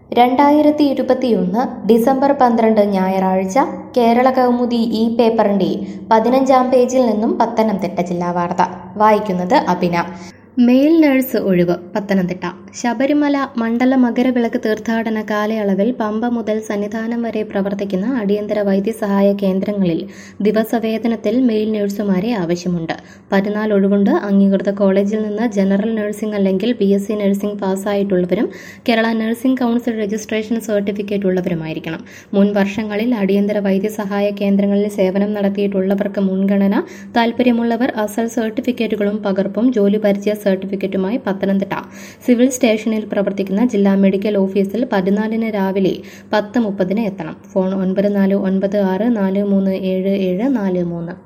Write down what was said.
രണ്ടായിരത്തി ഇരുപത്തിയൊന്ന് ഡിസംബർ പന്ത്രണ്ട് ഞായറാഴ്ച കേരള കൗമുദി ഈ പേപ്പറിന്റെ പതിനഞ്ചാം പേജിൽ നിന്നും പത്തനംതിട്ട ജില്ലാ വാർത്ത വായിക്കുന്നത് അഭിന മെയിൽ നഴ്സ് ഒഴിവ് പത്തനംതിട്ട ശബരിമല മണ്ഡല മകരവിളക്ക് തീർത്ഥാടന കാലയളവിൽ പമ്പ മുതൽ സന്നിധാനം വരെ പ്രവർത്തിക്കുന്ന അടിയന്തര വൈദ്യസഹായ കേന്ദ്രങ്ങളിൽ ദിവസവേതനത്തിൽ മെയിൽ നഴ്സുമാരെ ആവശ്യമുണ്ട് പതിനാല് ഒഴിവുണ്ട് അംഗീകൃത കോളേജിൽ നിന്ന് ജനറൽ നഴ്സിംഗ് അല്ലെങ്കിൽ ബി എസ് സി നഴ്സിംഗ് പാസ്സായിട്ടുള്ളവരും Kerala nursing council registration certificate ഉള്ളവരുമായിരിക്കണം മുൻ വർഷങ്ങളിൽ അടിയന്തര വൈദ്യസഹായ കേന്ദ്രങ്ങളിൽ സേവനം നടത്തിയിട്ടുള്ളവർക്ക് മുൻഗണന താൽപ്പര്യമുള്ളവർ അസൽ സർട്ടിഫിക്കറ്റുകളും പകർപ്പും ജോലി പരിചയ സർട്ടിഫിക്കറ്റുമായി പത്തനംതിട്ട സിവിൽ സ്റ്റേഷനിൽ പ്രവർത്തിക്കുന്ന ജില്ലാ മെഡിക്കൽ ഓഫീസിൽ പതിനാലിന് രാവിലെ പത്ത് മുപ്പതിന് എത്തണം ഫോൺ ഒൻപത് നാല് ഒൻപത് ആറ് നാല് മൂന്ന് ഏഴ് ഏഴ് നാല് മൂന്ന്